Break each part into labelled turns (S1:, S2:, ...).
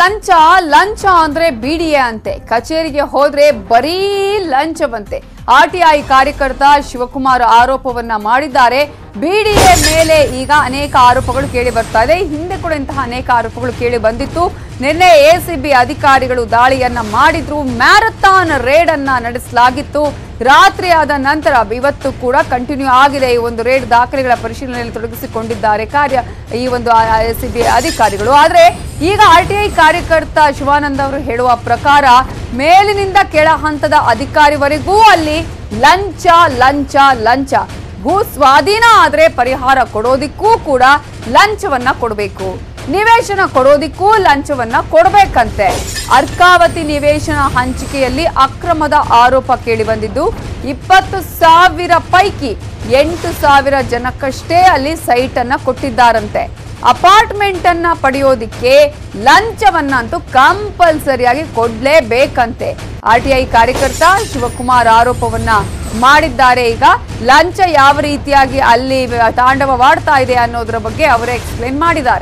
S1: ಲಂಚ ಲಂಚ ಅಂದ್ರೆ ಬಿಡಿಎ ಅಂತೆ ಕಚೇರಿಗೆ ಹೋದ್ರೆ ಬರೀ ಲಂಚವಂತೆ ಆರ್ಟಿಐ ಕಾರ್ಯಕರ್ತ ಶಿವಕುಮಾರ್ ಆರೋಪವನ್ನ ಮಾಡಿದ್ದಾರೆ ಬಿಡಿಎ ಮೇಲೆ ಈಗ ಅನೇಕ ಆರೋಪಗಳು ಕೇಳಿ ಬರ್ತಾ ಇದೆ ಹಿಂದೆ ಕೂಡ ಇಂತಹ ಅನೇಕ ಆರೋಪಗಳು ಕೇಳಿ ಬಂದಿತ್ತು ನಿನ್ನೆ ಎಸಿಬಿ ಅಧಿಕಾರಿಗಳು ದಾಳಿಯನ್ನ ಮಾಡಿದ್ರು ಮ್ಯಾರಥಾನ್ ರೇಡ್ ಅನ್ನ ನಡೆಸಲಾಗಿತ್ತು ರಾತ್ರಿ ಆದ ನಂತರ ಇವತ್ತು ಕೂಡ ಕಂಟಿನ್ಯೂ ಆಗಿದೆ ಈ ಒಂದು ರೇಡ್ ದಾಖಲೆಗಳ ಪರಿಶೀಲನೆಯಲ್ಲಿ ತೊಡಗಿಸಿಕೊಂಡಿದ್ದಾರೆ ಕಾರ್ಯ ಈ ಒಂದು ಎಸಿಬಿ ಅಧಿಕಾರಿಗಳು ಆದ್ರೆ ಈಗ ಆರ್ಟಿಐ ಕಾರ್ಯಕರ್ತ ಶಿವಾನಂದ್ ಅವರು ಹೇಳುವ ಪ್ರಕಾರ ಮೇಲಿನಿಂದ ಕೆಳ ಹಂತದ ಅಧಿಕಾರಿವರೆಗೂ ಅಲ್ಲಿ ಲಂಚ ಲಂಚ ಲಂಚ ಭೂ ಸ್ವಾಧೀನ ಆದ್ರೆ ಪರಿಹಾರ ಕೊಡೋದಿಕ್ಕೂ ಕೂಡ ಲಂಚವನ್ನ ಕೊಡಬೇಕು ನಿವೇಶನ ಕೊಡೋದಿಕ್ಕೂ ಲಂಚವನ್ನ ಕೊಡಬೇಕಂತೆ ಅರ್ಕಾವತಿ ನಿವೇಶನ ಹಂಚಿಕೆಯಲ್ಲಿ ಅಕ್ರಮದ ಆರೋಪ ಕೇಳಿಬಂದಿದ್ದು ಇಪ್ಪತ್ತು ಸಾವಿರ ಪೈಕಿ ಎಂಟು ಸಾವಿರ ಜನಕ್ಕಷ್ಟೇ ಅಲ್ಲಿ ಸೈಟ್ ಅನ್ನ ಕೊಟ್ಟಿದ್ದಾರಂತೆ ಅಪಾರ್ಟ್ಮೆಂಟ್ ಅನ್ನ ಪಡೆಯೋದಿಕ್ಕೆ ಲಂಚವನ್ನ ಅಂತೂ ಕಂಪಲ್ಸರಿಯಾಗಿ ಕೊಡ್ಲೇಬೇಕಂತೆ ಆರ್ಟಿಐ ಕಾರ್ಯಕರ್ತ ಶಿವಕುಮಾರ್ ಆರೋಪವನ್ನ ಮಾಡಿದ್ದಾರೆ ಈಗ ಲಂಚ ಯಾವ ರೀತಿಯಾಗಿ ಅಲ್ಲಿ ತಾಂಡವವಾಡ್ತಾ ಇದೆ ಅನ್ನೋದರ ಬಗ್ಗೆ ಅವರೇ ಎಕ್ಸ್ಪ್ಲೇನ್ ಮಾಡಿದ್ದಾರೆ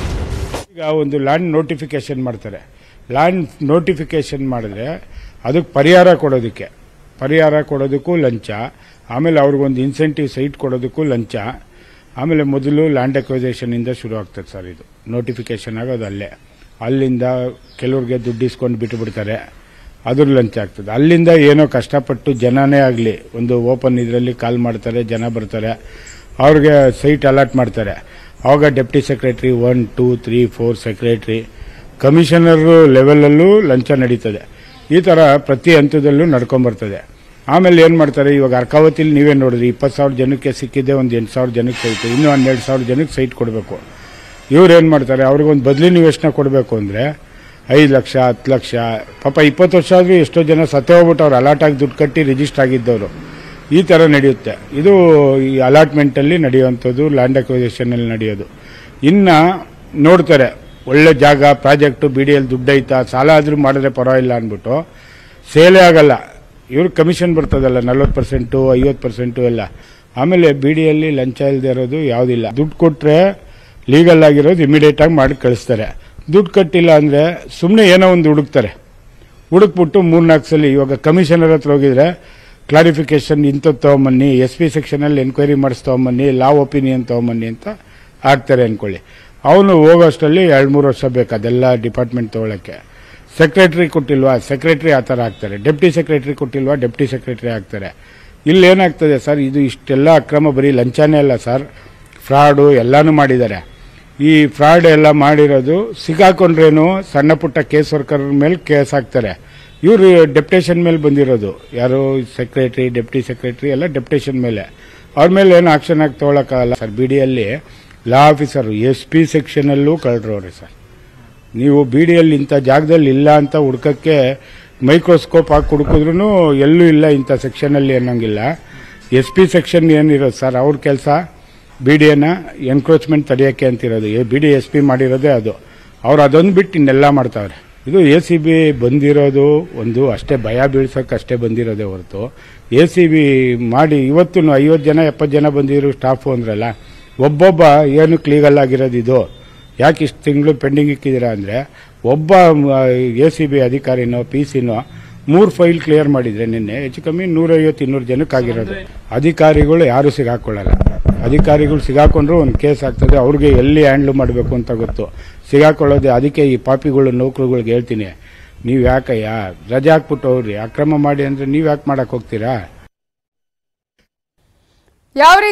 S2: ಈಗ ಒಂದು ಲ್ಯಾಂಡ್ ನೋಟಿಫಿಕೇಶನ್ ಮಾಡ್ತಾರೆ ಲ್ಯಾಂಡ್ ನೋಟಿಫಿಕೇಶನ್ ಮಾಡಿದ್ರೆ ಅದಕ್ಕೆ ಪರಿಹಾರ ಕೊಡೋದಕ್ಕೆ ಪರಿಹಾರ ಕೊಡೋದಕ್ಕೂ ಲಂಚ ಆಮೇಲೆ ಅವ್ರಿಗೊಂದು ಇನ್ಸೆಂಟಿವ್ ಸೈಟ್ ಕೊಡೋದಕ್ಕೂ ಲಂಚ ಆಮೇಲೆ ಮೊದಲು ಲ್ಯಾಂಡ್ ಅಕ್ವಿಸೇಷನ್ ಇಂದ ಶುರು ಆಗ್ತದೆ ಸರ್ ಇದು ನೋಟಿಫಿಕೇಶನ್ ಆಗೋದು ಅಲ್ಲೇ ಅಲ್ಲಿಂದ ಕೆಲವ್ರಿಗೆ ದುಡ್ಡು ಇಸ್ಕೊಂಡು ಬಿಟ್ಟು ಬಿಡ್ತಾರೆ ಅದ್ರ ಲಂಚ ಆಗ್ತದೆ ಅಲ್ಲಿಂದ ಏನೋ ಕಷ್ಟಪಟ್ಟು ಜನನೇ ಆಗಲಿ ಒಂದು ಓಪನ್ ಇದರಲ್ಲಿ ಕಾಲ್ ಮಾಡ್ತಾರೆ ಜನ ಬರ್ತಾರೆ ಅವ್ರಿಗೆ ಸೈಟ್ ಅಲಾಟ್ ಮಾಡ್ತಾರೆ ಆವಾಗ deputy secretary one two three four secretary commissioner ಲೆವೆಲಲ್ಲೂ ಲಂಚ ನಡೀತದೆ ಈ ಥರ ಪ್ರತಿ ಹಂತದಲ್ಲೂ ನಡ್ಕೊಂಬರ್ತದೆ ಆಮೇಲೆ ಏನು ಮಾಡ್ತಾರೆ ಇವಾಗ ಅರ್ಕಾವತಿಲಿ ನೀವೇ ನೋಡಿದ್ರಿ ಇಪ್ಪತ್ತು ಸಾವಿರ ಜನಕ್ಕೆ ಸಿಕ್ಕಿದ್ದೆ ಒಂದು ಎಂಟು ಸಾವಿರ ಜನಕ್ಕೆ ಸೈಟ್ ಇನ್ನೂ ಹನ್ನೆರಡು ಸಾವಿರ ಜನಕ್ಕೆ ಸೈಟ್ ಕೊಡಬೇಕು ಇವ್ರು ಏನು ಮಾಡ್ತಾರೆ ಅವ್ರಿಗೊಂದು ಬದಲಿ ನಿವೇಶನ ಕೊಡಬೇಕು ಅಂದರೆ ಐದು ಲಕ್ಷ ಹತ್ತು ಲಕ್ಷ ಪಾಪ ಇಪ್ಪತ್ತು ವರ್ಷ ಆದರೂ ಎಷ್ಟೋ ಜನ ಸತ್ತೇ ಹೋಗ್ಬಿಟ್ಟು ಅವ್ರು ಅಲಾಟ್ ಆಗಿ ದುಡ್ಡು ಕಟ್ಟಿ ರಿಜಿಸ್ಟರ್ ಆಗಿದ್ದವರು ಈ ಥರ ನಡೆಯುತ್ತೆ ಇದು ಈ ಅಲಾಟ್ಮೆಂಟಲ್ಲಿ ನಡೆಯುವಂಥದ್ದು ಲ್ಯಾಂಡ್ ಅಕ್ವಿಸೇಷನಲ್ಲಿ ನಡೆಯೋದು ಇನ್ನು ನೋಡ್ತಾರೆ ಒಳ್ಳೆ ಜಾಗ ಪ್ರಾಜೆಕ್ಟು ಬಿ ಡಿ ಎಲ್ ದುಡ್ಡು ಐತಾ ಸಾಲ ಆದರೂ ಮಾಡಿದ್ರೆ ಪರವಾಗಿಲ್ಲ ಅಂದ್ಬಿಟ್ಟು ಸೇಲೇ ಆಗಲ್ಲ ಇವ್ರ ಕಮಿಷನ್ ಬರ್ತದಲ್ಲ ನಲ್ವತ್ತು ಪರ್ಸೆಂಟು ಐವತ್ತು ಪರ್ಸೆಂಟು ಎಲ್ಲ ಆಮೇಲೆ ಬಿ ಡಿಯಲ್ಲಿ ಲಂಚ ಇಲ್ಲದೆ ಇರೋದು ಯಾವುದಿಲ್ಲ ದುಡ್ಡು ಕೊಟ್ಟರೆ ಲೀಗಲ್ ಆಗಿರೋದು ಇಮಿಡಿಯೇಟ್ ಆಗಿ ಮಾಡಿ ಕಳಿಸ್ತಾರೆ ದುಡ್ಡು ಕಟ್ಟಿಲ್ಲ ಅಂದರೆ ಸುಮ್ಮನೆ ಏನೋ ಒಂದು ಹುಡುಕ್ತಾರೆ ಹುಡುಕ್ಬಿಟ್ಟು ಮೂರ್ನಾಲ್ಕು ಸಲ ಇವಾಗ ಕಮಿಷನರ್ ಹತ್ರ ಹೋಗಿದ್ರೆ ಕ್ಲಾರಿಫಿಕೇಶನ್ ಇಂಥದ್ದು ತೊಗೊಂಬನ್ನಿ ಎಸ್ ಪಿ ಸೆಕ್ಷನಲ್ಲಿ ಎನ್ಕ್ವೈರಿ ಮಾಡಿಸ್ ತೊಗೊಂಬನ್ನಿ ಲಾ ಒಪಿನಿಯನ್ ತೊಗೊಂಬನ್ನಿ ಅಂತ ಆಗ್ತಾರೆ ಅಂದ್ಕೊಳ್ಳಿ ಅವನು ಹೋಗೋಷ್ಟರಲ್ಲಿ ಎರಡು ಮೂರು ವರ್ಷ ಬೇಕು ಅದೆಲ್ಲ ಡಿಪಾರ್ಟ್ಮೆಂಟ್ ತೊಗೊಳಕ್ಕೆ ಸೆಕ್ರೆಟರಿ ಕೊಟ್ಟಿಲ್ವಾ ಸೆಕ್ರೆಟರಿ ಆ ಥರ ಆಗ್ತಾರೆ ಡೆಪ್ಟಿ ಸೆಕ್ರೆಟರಿ ಕೊಟ್ಟಿಲ್ವಾ ಡೆಪ್ಟಿ ಸೆಕ್ರೆಟರಿ ಆಗ್ತಾರೆ ಇಲ್ಲಿ ಏನಾಗ್ತದೆ ಸರ್ ಇದು ಇಷ್ಟೆಲ್ಲ ಅಕ್ರಮ ಬರೀ ಲಂಚನೇ ಅಲ್ಲ ಸರ್ ಫ್ರಾಡು ಎಲ್ಲಾನು ಮಾಡಿದ್ದಾರೆ ಈ ಫ್ರಾಡ್ ಎಲ್ಲ ಮಾಡಿರೋದು ಸಿಗಾಕೊಂಡ್ರೇನು ಸಣ್ಣ ಪುಟ್ಟ ಕೇಸ್ ವರ್ಕರ್ ಮೇಲೆ ಕೇಸ್ ಹಾಕ್ತಾರೆ ಇವರು ಡೆಪ್ಟೇಷನ್ ಮೇಲೆ ಬಂದಿರೋದು ಯಾರು ಸೆಕ್ರೆಟರಿ ಡೆಪ್ಟಿ ಸೆಕ್ರೆಟರಿ ಎಲ್ಲ ಡೆಪ್ಟೇಷನ್ ಮೇಲೆ ಅವ್ರ ಮೇಲೆ ಏನು ಆಕ್ಷನ್ ಆಗಿ ತೊಗೊಳಕ್ಕಾಗಲ್ಲ ಸರ್ ಬಿ ಡಿಯಲ್ಲಿ ಲಾ ಆಫೀಸರ್ ಎಸ್ ಪಿ ಸೆಕ್ಷನಲ್ಲೂ ಕಳ್ರವ್ರೆ ಸರ್ ನೀವು ಬಿ ಡಿಯಲ್ಲಿ ಇಂಥ ಜಾಗದಲ್ಲಿ ಇಲ್ಲ ಅಂತ ಹುಡ್ಕಕ್ಕೆ ಮೈಕ್ರೋಸ್ಕೋಪ್ ಹಾಕಿ ಹುಡುಕಿದ್ರು ಎಲ್ಲೂ ಇಲ್ಲ ಇಂಥ ಸೆಕ್ಷನಲ್ಲಿ ಅನ್ನೋಂಗಿಲ್ಲ ಎಸ್ ಪಿ ಸೆಕ್ಷನ್ ಏನಿರೋದು ಸರ್ ಅವ್ರ ಕೆಲಸ ಬಿ ಡಿಯನ್ನ ಎನ್ಕ್ರೋಚ್ಮೆಂಟ್ ತಡೆಯೋಕ್ಕೆ ಅಂತಿರೋದು ಬಿ ಡಿ ಎಸ್ ಪಿ ಮಾಡಿರೋದೇ ಅದು ಅವ್ರು ಅದೊಂದು ಬಿಟ್ಟು ಇನ್ನೆಲ್ಲ ಮಾಡ್ತಾವ್ರೆ ಇದು ಎ ಸಿ ಬಿ ಬಂದಿರೋದು ಒಂದು ಅಷ್ಟೇ ಭಯ ಬೀಳ್ಸೋಕೆ ಅಷ್ಟೇ ಬಂದಿರೋದೇ ಹೊರತು ಎ ಸಿ ಬಿ ಮಾಡಿ ಇವತ್ತು ಐವತ್ತು ಜನ ಎಪ್ಪತ್ತು ಜನ ಬಂದಿರೋ ಸ್ಟಾಫು ಅಂದ್ರಲ್ಲ ಒಬ್ಬೊಬ್ಬ ಏನಕ್ಕೆ ಲೀಗಲ್ ಆಗಿರೋದು ಇದು ಯಾಕೆ ಇಷ್ಟು ತಿಂಗಳು ಪೆಂಡಿಂಗ್ ಇಕ್ಕಿದ್ದೀರಾ ಅಂದರೆ ಒಬ್ಬ ಎ ಸಿ ಬಿ ಅಧಿಕಾರಿನೋ ಪಿ ಸಿನೋ ಮೂರು ಫೈಲ್ ಕ್ಲಿಯರ್ ಮಾಡಿದ್ರೆ ನಿನ್ನೆ ಹೆಚ್ಚು ಕಮ್ಮಿ ನೂರೈವತ್ತು ಇನ್ನೂರು ಜನಕ್ಕೆ ಆಗಿರೋದು ಅಧಿಕಾರಿಗಳು ಯಾರು ಸಿಗಾಕೊಳ್ಳಲ್ಲ ಅಧಿಕಾರಿಗಳು ಸಿಗಾಕೊಂಡ್ರು ಒಂದು ಕೇಸ್ ಆಗ್ತದೆ ಅವ್ರಿಗೆ ಎಲ್ಲಿ ಹ್ಯಾಂಡ್ಲ್ ಮಾಡಬೇಕು ಅಂತ ಗೊತ್ತು ಸಿಗಾಕೊಳ್ಳೋದೆ ಅದಕ್ಕೆ ಈ ಪಾಪಿಗಳು ನೌಕರುಗಳಿಗೆ ಹೇಳ್ತೀನಿ ನೀವು ಯಾಕಯ್ಯ ರಜೆ ಹಾಕ್ಬಿಟ್ಟು ಹೋಗ್ರಿ ಅಕ್ರಮ ಮಾಡಿ ಅಂದರೆ ನೀವು ಯಾಕೆ ಮಾಡಕ್ಕೆ ಹೋಗ್ತೀರಾ
S1: ಯಾವ ರೀತಿ